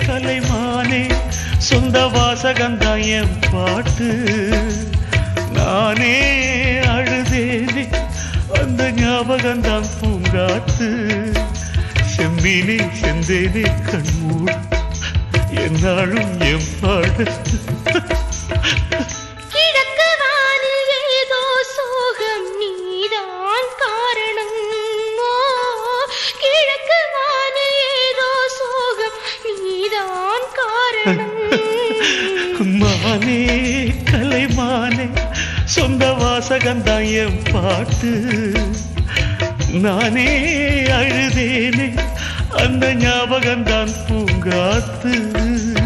கலைமானே சொந்த வாசகந்தான் என் பாட்டு நானே அழுதேனே அந்த ஞாபகம்தான் பூங்காத்து செம்மீனே செந்தேனே கண்மூட என்னாலும் என் பாடத்து கிழக்கு வானில் ஏதோ சோகம் நீதான் காரணம் ஓ, கிழக்கு வானில் ஏதோ சோகம் நீதான் காரணம் மானே கலைமானே சொந்த வாசகந்தான் என் பாட்டு நானே அழுதேனே அந்த ஞாபகம்தான் பூங்காத்து